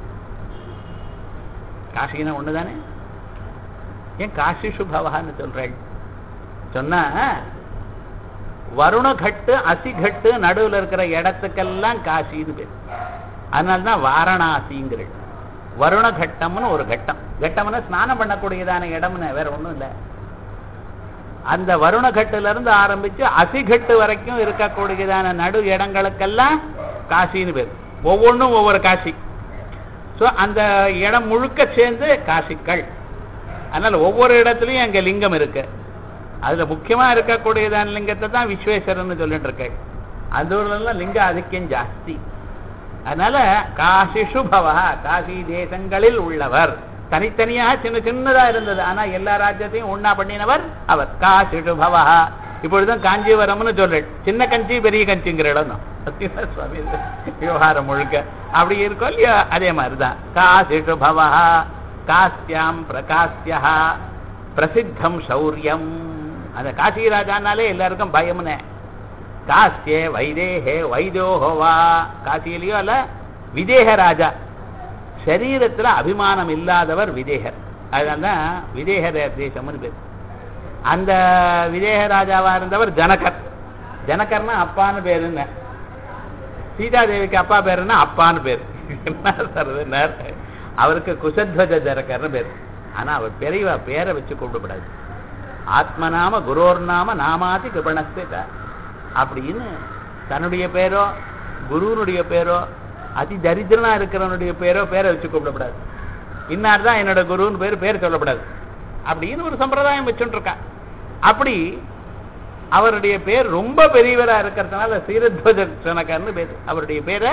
காசினா ஒண்ணுதானே ஏன் காசிஷு பவஹான்னு சொல்றேன் சொன்னா வருணகட்டு அசிகட்டு நடுவுல இருக்கிற இடத்துக்கெல்லாம் காசின்னு பேர் அதனால்தான் வாரணாசிங்கிறது வருணகட்டம்னு ஒரு கட்டம் கட்டம்னா ஸ்நானம் பண்ணக்கூடியதான இடம்னு வேற ஒண்ணும் இல்லை அந்த வருணகட்டுல இருந்து ஆரம்பிச்சு அசிகட்டு வரைக்கும் இருக்கக்கூடியதான நடு இடங்களுக்கெல்லாம் காசின்னு பேர் ஒவ்வொன்றும் ஒவ்வொரு காசி ஸோ அந்த இடம் முழுக்க சேர்ந்து காசிக்கள் அதனால ஒவ்வொரு இடத்துலயும் அங்க லிங்கம் இருக்கு அதுல முக்கியமா இருக்கக்கூடியதான லிங்கத்தை தான் விஸ்வேஸ்வரன் சொல்லிட்டு இருக்கேன் அந்த ஊர்ல எல்லாம் லிங்க அதிக்கம் ஜாஸ்தி அதனால காசிஷு பவா காசி தேசங்களில் உள்ளவர் தனித்தனியாக சின்ன சின்னதா இருந்தது ஆனா எல்லா ராஜ்யத்தையும் ஒண்ணா பண்ணினவர் அவர் காசிஷு பவா இப்பொழுதும் காஞ்சிபுரம்னு சொல்றேன் சின்ன கஞ்சி பெரிய கஞ்சிங்கிற இடம் தான் சத்தியமா சுவாமி இது விவகாரம் முழுக்க அப்படி இருக்கும் இல்லையா அதே மாதிரிதான் காசிஷு பவா காசியாம் பிரகாசியா பிரசித்தம் சௌரியம் அந்த காசி ராஜானாலே எல்லாருக்கும் பயம்னே காசியே வைதேகே வைதோஹோவா காசியிலையோ அல்ல விதேக ராஜா சரீரத்துல அபிமானம் இல்லாதவர் விதேகர் அதனால்தான் விதேகர் தேசம்னு பேர் அந்த விதேக ராஜாவா இருந்தவர் ஜனகர் ஜனகர்னா அப்பான்னு பேருன்னு சீதாதேவிக்கு அப்பா பேருன்னா அப்பான்னு பேர் என்ன சார் இது நேர- அவருக்கு குசத்வஜ ஜனகர்னு பேர் ஆனா அவர் பெரியவா பேரை வச்சு கூப்பிடக்கூடாது ஆத்மநாம குரோர் நாம நாமாதி கிருபணஸ்தே அப்படின்னு தன்னுடைய பேரோ குருனுடைய பேரோ அதி தரித்திரனா இருக்கிறவனுடைய பேரோ பேரை வச்சு கூப்பிடக்கூடாது இன்னார் தான் என்னோட குருன்னு பேர் பேர் சொல்லக்கூடாது அப்படின்னு ஒரு சம்பிரதாயம் வச்சுட்டு இருக்கா அப்படி அவருடைய பேர் ரொம்ப பெரியவரா இருக்கிறதுனால சீரத்வஜ ஜனகர்னு பேர் அவருடைய பேரை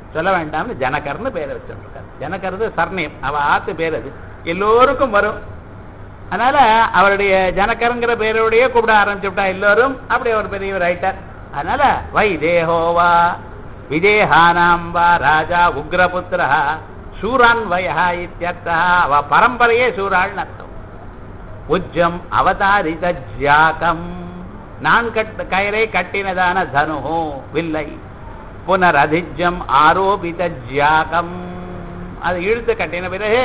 சொல்ல வேண்டாம்னு ஜனகர்னு பேரை வச்சுருக்காரு ஜனகர்து சர்ணயம் அவ ஆத்து பேர் அது எல்லோருக்கும் வரும் அதனால அவருடைய ஜனகருங்கிற பேரோடையே கூப்பிட ஆரம்பிச்சுட்டா எல்லோரும் அப்படி ஒரு பெரியவர் ஆயிட்டார் அதனால வைதேகோவா விதேகானாம் வா ராஜா உக்ரபுத்திரா சூரான்வயா இத்தியர்த்தா அவ பரம்பரையே சூராள்னு அர்த்தம் உஜ்ஜம் அவதாரித ஜாகம் நான் கட் கயிறை கட்டினதான தனு வில்லை புனரதிஜம் ஆரோபித ஜாகம் அது இழுத்து கட்டின பிறகு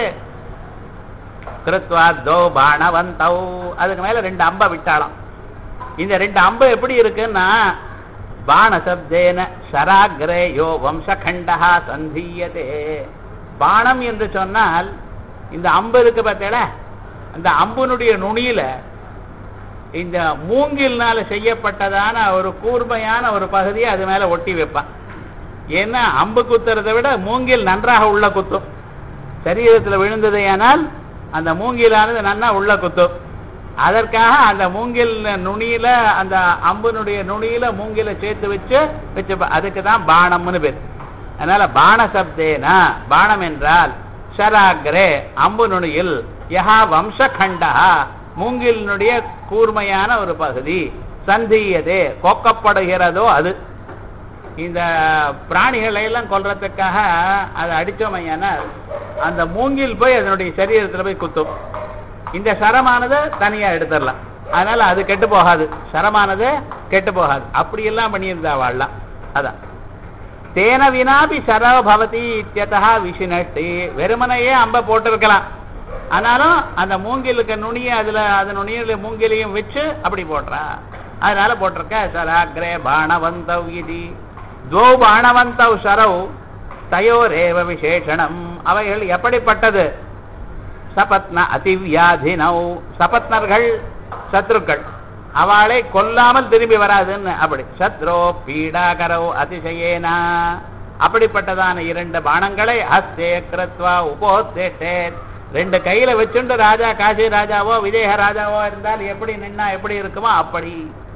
கிருத்வா தோ பாணவந்தௌ அதுக்கு மேல ரெண்டு அம்பை விட்டாளாம் இந்த ரெண்டு அம்பு எப்படி இருக்குன்னா பாணசப்தேன ஷராக்ரே யோ வம்சகண்டா சந்தீயதே பாணம் என்று சொன்னால் இந்த அம்பு இருக்கு பார்த்தேல அந்த அம்புனுடைய நுனியில இந்த மூங்கில்னால செய்யப்பட்டதான ஒரு கூர்மையான ஒரு பகுதியை அது மேல ஒட்டி வைப்பான் ஏன்னா அம்பு குத்துறதை விட மூங்கில் நன்றாக உள்ள குத்தும் சரீரத்தில் விழுந்ததையானால் அந்த மூங்கிலானது நன்னா உள்ள குத்தும் அதற்காக அந்த மூங்கில் நுனியில அந்த அம்புனுடைய நுனியில மூங்கில சேர்த்து வச்சு வச்சு அதுக்கு தான் பாணம்னு பேர் அதனால பாண சப்தேனா பாணம் என்றால் ஷராக்ரே அம்பு நுனியில் யஹா வம்சகண்டா மூங்கிலினுடைய கூர்மையான ஒரு பகுதி சந்தியதே கோக்கப்படுகிறதோ அது இந்த பிராணிகளை எல்லாம் கொல்றதுக்காக அதை அடிச்சோமையானால் அந்த மூங்கில் போய் அதனுடைய சரீரத்தில் போய் குத்தும் இந்த சரமானது தனியா எடுத்துடலாம் அதனால அது கெட்டு போகாது சரமானது கெட்டு போகாது அப்படி எல்லாம் பண்ணியிருந்தா வாழலாம் அதான் தேன வினாபி சரவ பவதி இத்தியதா விசினட்டி வெறுமனையே அம்ப போட்டிருக்கலாம் ஆனாலும் அந்த மூங்கிலுக்கு நுனிய அதுல அந்த நுனியில மூங்கிலையும் வச்சு அப்படி போடுறா அதனால போட்டிருக்க சராக்ரே பாணவந்தவ் இது துவோ பாணவந்தவ் சரவ் தயோரேவ விசேஷணம் அவைகள் எப்படிப்பட்டது சபத்ன அதிவியாதினௌ சபத்னர்கள் சத்ருக்கள் அவளை கொல்லாமல் திரும்பி வராதுன்னு அப்படி சத்ரோ பீடாகரோ அதிசயேனா அப்படிப்பட்டதான இரண்டு பானங்களை ஹஸ்தே கிருத்வா உபோத்தேட்டே ரெண்டு கையில வச்சுண்டு ராஜா காசி ராஜாவோ விதேக ராஜாவோ இருந்தால் எப்படி நின்னா எப்படி இருக்குமோ அப்படி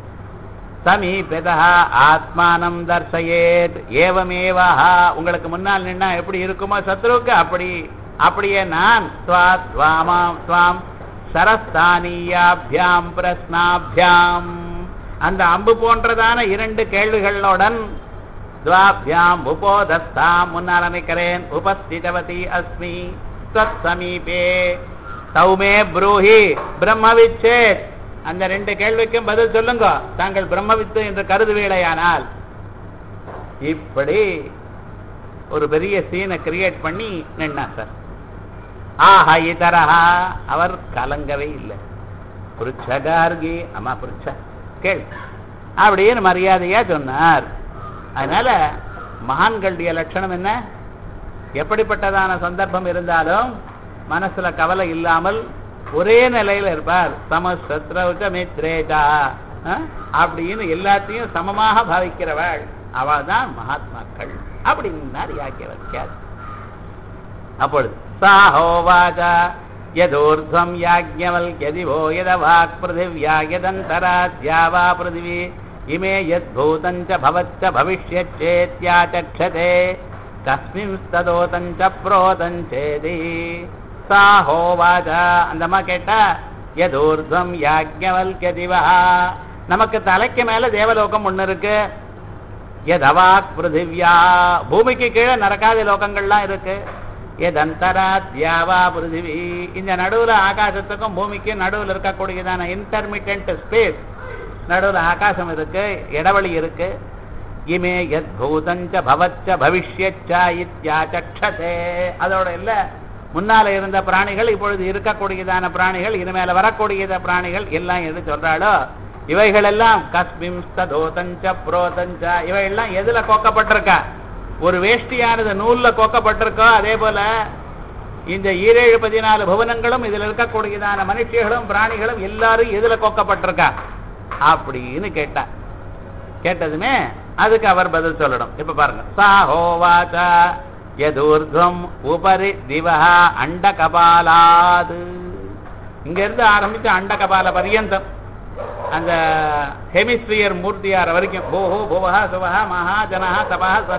சமீபதா ஆத்மானம் தர்சயேத் ஏவமேவா உங்களுக்கு முன்னால் நின்னா எப்படி இருக்குமோ சத்ருக்கு அப்படி அப்படியே நான் ஸ்வாத் ஸ்வாமாம் ஸ்வாம் சரஸ்தானியாபியாம் பிரஸ்னாபியாம் அந்த அம்பு போன்றதான இரண்டு கேள்விகளுடன் துவாபியாம் உபோதஸ்தாம் முன்னால் அமைக்கிறேன் உபஸ்திதவதி அஸ்மி தத் சமீபே தௌமே ப்ரூஹி பிரம்மவிச்சேத் அந்த ரெண்டு கேள்விக்கும் பதில் சொல்லுங்க தாங்கள் பிரம்மவித்து என்று கருதுவீடையானால் இப்படி ஒரு பெரிய சீனை கிரியேட் பண்ணி நின்னா சார் ஆஹா இதரஹா அவர் கலங்கவே இல்லை புருச்சகார்கி அம்மா புருச்ச கேள் அப்படின்னு மரியாதையா சொன்னார் அதனால மகான்களுடைய லட்சணம் என்ன எப்படிப்பட்டதான சந்தர்ப்பம் இருந்தாலும் மனசுல கவலை இல்லாமல் ஒரே நிலையில இருப்பார் சமசத்ரவுச்ச மித்ரேஜா அப்படின்னு எல்லாத்தையும் சமமாக பாவிக்கிறவள் அவள் தான் மகாத்மாக்கள் அப்படின்னார் யாக்கியவர்க்கியார் அப்பொழுது சாஹோவாச்ச யதூர்ध्वं யாஜ்ஞவல்யதிவோ யதவாக் பிருथिव्या யதந்தராத்யா வா பிருथिवी இமே யத்பூதம் ச பவச்ச பவிஷ்யச்சேத்யாச்சக்ஷதே கஸ்மின்ஸ்ததோதம் ச புரோதம் சேதி சாஹோவாச்ச அந்தம்மா கேட்டா யதூர்ध्वं யாஜ்ஞவல்யதிவா நமக்கு தலைக்கு மேல தேவலோகம் ஒண்ணு இருக்கு எதவாக் பிருத்திவியா பூமிக்கு கீழே நரகாதி லோகங்கள்லாம் இருக்கு எதந்தராத்யாவா பிருத்திவி இந்த நடுவுல ஆகாசத்துக்கும் பூமிக்கும் நடுவுல இருக்கக்கூடியதான இன்டர்மிட்டன்ட் ஸ்பேஸ் நடுவுல ஆகாசம் இருக்கு இடைவெளி இருக்கு இமே எத் பூதஞ்ச பவச்ச பவிஷ்யச்சா இத்தியாச்சக்ஷதே அதோட இல்ல முன்னால இருந்த பிராணிகள் இப்பொழுது இருக்கக்கூடியதான பிராணிகள் இனிமேல வரக்கூடியத பிராணிகள் எல்லாம் எது சொல்றாளோ இவைகள் எல்லாம் கஸ்மிம் ததோதஞ்ச புரோதஞ்ச இவையெல்லாம் எதுல கோக்கப்பட்டிருக்கா ஒரு வேஷ்டியானது நூல்ல கோக்கப்பட்டிருக்கோ அதே போல இந்த ஈரேழு பதினாலு புவனங்களும் இதுல இருக்கக்கூடியதான மனுஷிகளும் பிராணிகளும் எல்லாரும் எதுல கோக்கப்பட்டிருக்கா அப்படின்னு கேட்டா கேட்டதுமே அதுக்கு அவர் பதில் சொல்லணும் இப்ப பாருங்க சாஹோவாச்சா யதூர்துவம் உபரி திவஹா அண்ட கபாலாது இங்க இருந்து ஆரம்பிச்சு அண்ட கபால பரியந்தம் அந்த ஹெமிஸ்பியர் மூர்த்தியார் வரைக்கும் பூஹு புவஹா சுவஹா மகா ஜனஹா தபஹா சத்தியம்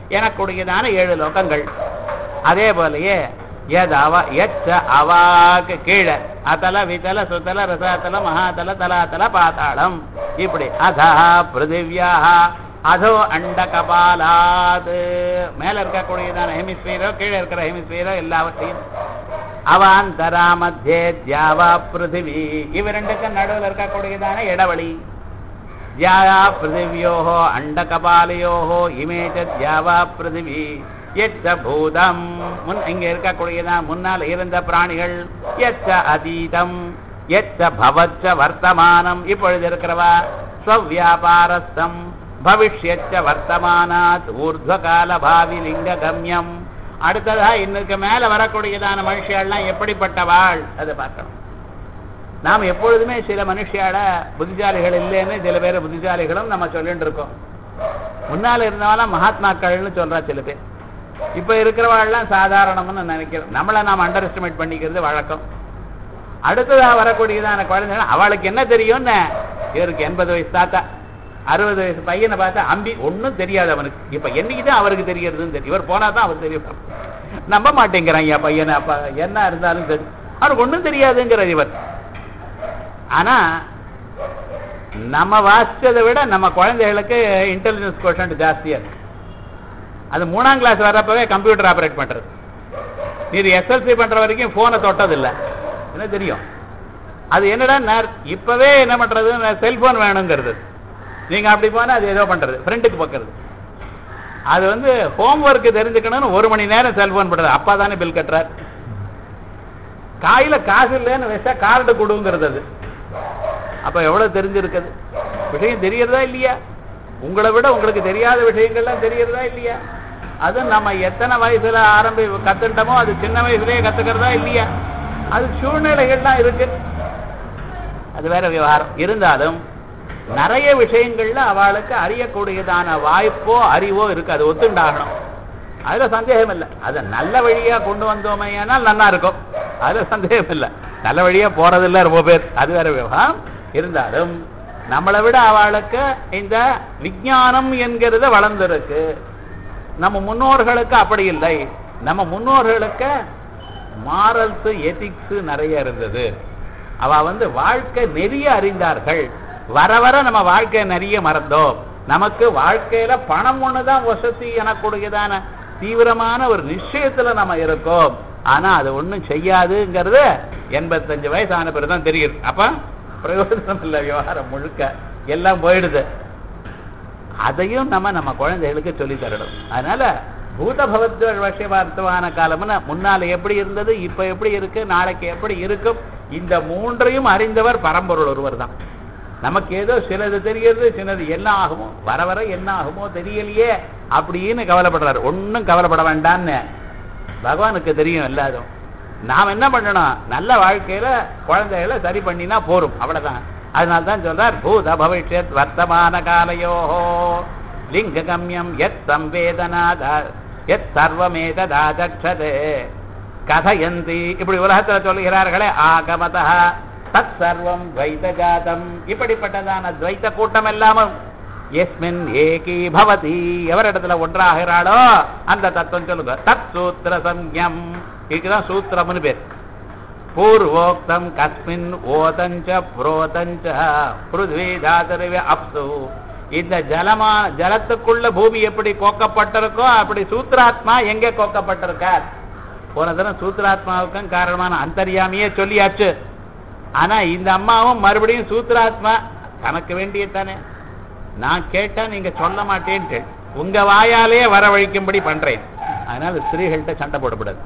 எனக்கூடியதான ஏழு லோகங்கள் அதே போலயே எத் அவ எச்ச அவாக்கு கீழே அதல விதல சுதல ரசாதல மகாதல தலாதல பாதாளம் இப்படி அதா பிருதிவியா அதோ அண்ட கபாலாது மேல இருக்கக்கூடியதான ஹெமிஸ்பீரோ கீழே இருக்கிற ஹெமிஸ்பீரோ எல்லாவற்றையும் அவாந்தரா மத்தியே தியாவா பிருத்திவி இவ ரெண்டுக்கும் நடுவில் இருக்கக்கூடியதான இடவழி தியாயா பிருத்திவியோஹோ அண்ட கபாலையோஹோ இமேஜ தியாவா பிருத்திவி எச்ச பூதம் முன் இங்க இருக்கக்கூடியதான் முன்னால் இருந்த பிராணிகள் எச்ச அதீதம் எச்ச பவச்ச வர்த்தமானம் இப்பொழுது இருக்கிறவா ஸ்வவியாபாரஸ்தம் பவிஷ்யச்ச வர்த்தமானாத் ஊர்துவகால பாவி லிங்க கம்யம் அடுத்ததா இன்னுக்கு மேல வரக்கூடியதான மனுஷியாள்லாம் எப்படிப்பட்டவாள் அதை பார்க்கணும் நாம் எப்பொழுதுமே சில மனுஷியால புத்திசாலிகள் இல்லைன்னு சில பேர் புத்திசாலிகளும் நம்ம சொல்லிட்டு இருக்கோம் முன்னால இருந்தவெல்லாம் மகாத்மாக்கள்னு சொல்றா சில பேர் இப்ப இருக்கிறவாள்லாம் சாதாரணம்னு நினைக்கிறோம் நம்மளை நாம் அண்டர் எஸ்டிமேட் பண்ணிக்கிறது வழக்கம் அடுத்ததா வரக்கூடியதான குழந்தைகள் அவளுக்கு என்ன தெரியும்னு இவருக்கு எண்பது வயசு தாத்தா அறுபது வயசு பையனை பார்த்தா அம்பி ஒன்றும் தெரியாது அவனுக்கு இப்ப என்னைக்கு தான் அவருக்கு தெரியறதுன்னு தெரியும் இவர் போனா தான் அவர் தெரியும் நம்ப மாட்டேங்கிறான் என் பையனை அப்ப என்ன இருந்தாலும் சரி அவனுக்கு ஒன்றும் தெரியாதுங்கிறார் இவர் ஆனா நம்ம வாசிச்சதை விட நம்ம குழந்தைகளுக்கு இன்டெலிஜென்ஸ் கோஷன்ட் ஜாஸ்தியா இருக்கு அது மூணாம் கிளாஸ் வரப்பவே கம்ப்யூட்டர் ஆபரேட் பண்றது நீர் எஸ்எல்சி பண்ற வரைக்கும் போனை தொட்டதில்லை என்ன தெரியும் அது என்னடா நேர் இப்பவே என்ன பண்றது செல்போன் வேணுங்கிறது நீங்க அப்படி போனா அது ஏதோ பண்றது ஃப்ரெண்டுக்கு பக்கிறது அது வந்து ஹோம்ஒர்க் தெரிஞ்சுக்கணும்னு ஒரு மணி நேரம் செல்போன் பண்றது அப்பா தானே பில் கட்டுறார் காயில காசு இல்லைன்னு வச்சா கார்டு கொடுங்கிறது அது அப்ப எவ்வளவு தெரிஞ்சிருக்குது விஷயம் தெரியறதா இல்லையா உங்களை விட உங்களுக்கு தெரியாத விஷயங்கள்லாம் தெரியறதா இல்லையா அது நம்ம எத்தனை வயசுல ஆரம்பி கத்துட்டோமோ அது சின்ன வயசுலயே கத்துக்கிறதா இல்லையா அது சூழ்நிலைகள்லாம் இருக்கு அது வேற விவகாரம் இருந்தாலும் நிறைய விஷயங்கள்ல அவளுக்கு அறியக்கூடியதான வாய்ப்போ அறிவோ இருக்கு அது ஒத்துண்டாகணும் அதுல சந்தேகம் இல்லை அதை நல்ல வழியா கொண்டு வந்தோமையானால் நல்லா இருக்கும் அதுல சந்தேகம் இல்லை நல்ல வழியா போறதில்லை ரொம்ப பேர் அது வேற விவகாரம் இருந்தாலும் நம்மளை விட அவளுக்கு இந்த விஞ்ஞானம் என்கிறத வளர்ந்திருக்கு நம்ம முன்னோர்களுக்கு அப்படி இல்லை நம்ம முன்னோர்களுக்கு மாரல்ஸ் எதிக்ஸ் நிறைய இருந்தது அவ வந்து வாழ்க்கை நெறிய அறிந்தார்கள் வர வர நம்ம வாழ்க்கை நிறைய மறந்தோம் நமக்கு வாழ்க்கையில பணம் ஒண்ணுதான் வசதி எனக்கூடியதான தீவிரமான ஒரு நிச்சயத்துல நம்ம இருக்கோம் ஆனா அது ஒண்ணும் செய்யாதுங்கிறது எண்பத்தஞ்சு வயசு ஆன பிறகுதான் தெரியுது அப்ப பிரயோஜனம் இல்லை விவகாரம் முழுக்க எல்லாம் போயிடுது அதையும் நம்ம நம்ம குழந்தைகளுக்கு சொல்லி தரணும் அதனால பூத பகவத்வர் வசியவார்த்தமான காலம்னு முன்னால எப்படி இருந்தது இப்ப எப்படி இருக்கு நாளைக்கு எப்படி இருக்கும் இந்த மூன்றையும் அறிந்தவர் பரம்பொருள் ஒருவர் தான் நமக்கு ஏதோ சிலது தெரிகிறது சிலது என்ன ஆகுமோ வர வர என்ன ஆகுமோ தெரியலையே அப்படின்னு கவலைப்படுறாரு ஒன்றும் கவலைப்பட வேண்டாம்னு பகவானுக்கு தெரியும் எல்லாரும் நாம் என்ன பண்ணணும் நல்ல வாழ்க்கையில குழந்தைகளை சரி பண்ணினா போரும் அவ்வளவுதான் அதனால தான் சொல்றார் பூத பவிஷ்யத் வர்த்தமான காலையோஹோ லிங்க கம்யம் எத் சம்வேதனாத எத் சர்வமேததாச்சதே கதயந்தி இப்படி உலகத்துல சொல்லுகிறார்களே ஆகமதா தத் சர்வம் துவைத ஜாதம் இப்படிப்பட்டதான துவைத்த கூட்டம் எல்லாமும் எஸ்மின் ஏகி பவதி எவரிடத்துல ஒன்றாகிறாளோ அந்த தத்துவம் சொல்லுங்க தத் சூத்திர சம்யம் இதுக்குதான் சூத்திரம்னு பேர் பூர்வோக்தம் கஸ்மின் ஓதஞ்ச புரோதஞ்ச பிருத்வி தாதரவி அப்சு இந்த ஜலமா ஜலத்துக்குள்ள பூமி எப்படி கோக்கப்பட்டிருக்கோ அப்படி சூத்ராத்மா எங்கே கோக்கப்பட்டிருக்கார் போன தினம் சூத்ராத்மாவுக்கும் காரணமான அந்தரியாமியே சொல்லியாச்சு ஆனா இந்த அம்மாவும் மறுபடியும் சூத்ராத்மா தனக்கு வேண்டியதானே நான் கேட்டா நீங்க சொல்ல மாட்டேன்ட்டு உங்க வாயாலேயே வரவழைக்கும்படி பண்றேன் அதனால ஸ்திரீகள்கிட்ட சண்டை போடக்கூடாது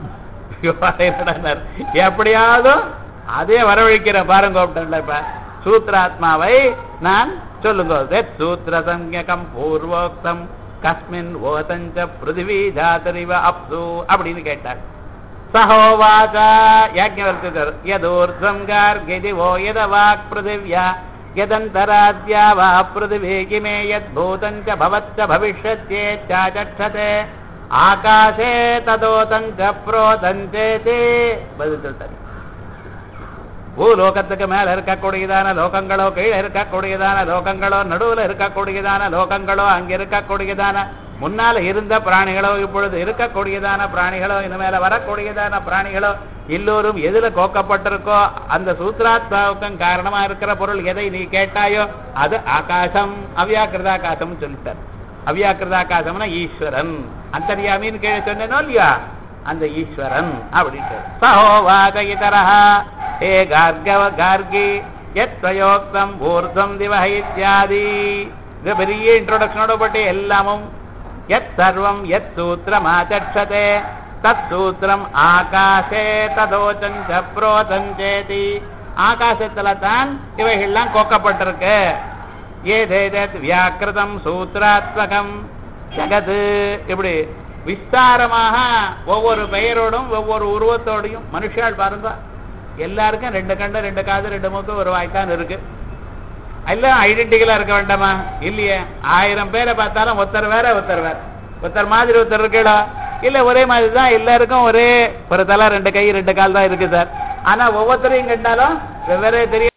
எப்படியாவது அதே வரவழைக்கிற பாருங்க இப்ப சூத்ராத்மாவை நான் சொல்லுங்க சூத்திர சம்யகம் பூர்வோக்தம் கஸ்மின் ஓதஞ்ச பிருத்திவி ஜாதரிவ அப்சு அப்படின்னு கேட்டார் சகோவாச்ச யாஜ்ஞவர்த்தர் யதூர்த்வம் கார்கிதிவோ யத வாக் பிருத்திவ்யா யதந்தராத்யா வா பிருத்திவி கிமே யத் பூதஞ்ச பவச்ச பவிஷ்யத்யேச்சாச்சக்ஷதே ஆகாசே ததோதஞ்ச புரோதஞ்சேதே பதில் சொல்லிட்டாரு பூலோகத்துக்கு மேல இருக்கக்கூடியதான லோகங்களோ கீழே இருக்கக்கூடியதான லோகங்களோ நடுவுல இருக்கக்கூடியதான லோகங்களோ அங்க இருக்கக்கூடியதான முன்னால இருந்த பிராணிகளோ இப்பொழுது இருக்கக்கூடியதான பிராணிகளோ இனிமேல வரக்கூடியதான பிராணிகளோ எல்லோரும் எதுல கோக்கப்பட்டிருக்கோ அந்த சூத்ராத்மாவுக்கும் காரணமா இருக்கிற பொருள் எதை நீ கேட்டாயோ அது ஆகாசம் அவ்யாக்கிருதாகாசம் சொல்லிட்டார் அவ்யாக்கிருதாகாசம்னா ஈஸ்வரன் அந்தர்யாமின்னு கீழே சொன்னேனோ இல்லையா அந்த ஈஸ்வரன் அப்படின்ட்டு சஹோவாக இதரஹா ஹே கார்கவ கார்கி எத்வயோக்தம் ஊர்தம் திவஹ இத்தியாதி இது பெரிய இன்ட்ரோடக்ஷனோட பட்டு எல்லாமும் எத் சர்வம் எத் சூத்திரம் ஆச்சட்சதே தத் சூத்திரம் ஆகாசே ததோச்சஞ்ச புரோதஞ்சேதி ஆகாசத்துல தான் இவைகள்லாம் கோக்கப்பட்டிருக்கு ஏதேதத் வியாக்கிருதம் சூத்ராத்மகம் ஜகது இப்படி விஸ்தாரமாக ஒவ்வொரு பெயரோடும் ஒவ்வொரு உருவத்தோடையும் மனுஷால் பாருங்க எல்லாருக்கும் ரெண்டு கண்டு ரெண்டு காது ரெண்டு மூக்கு ஒரு வாய்க்கான் இருக்கு எல்லாம் ஐடென்டிக்கலா இருக்க வேண்டாமா இல்லையே ஆயிரம் பேரை பார்த்தாலும் ஒருத்தர் வேற ஒருத்தர் வேற ஒருத்தர் மாதிரி ஒருத்தர் இருக்கடா இல்ல ஒரே மாதிரி தான் எல்லாருக்கும் ஒரே ஒரு தலை ரெண்டு கை ரெண்டு கால் தான் இருக்கு சார் ஆனா ஒவ்வொருத்தரையும் கண்டாலும் வெவ்வேறு தெரிய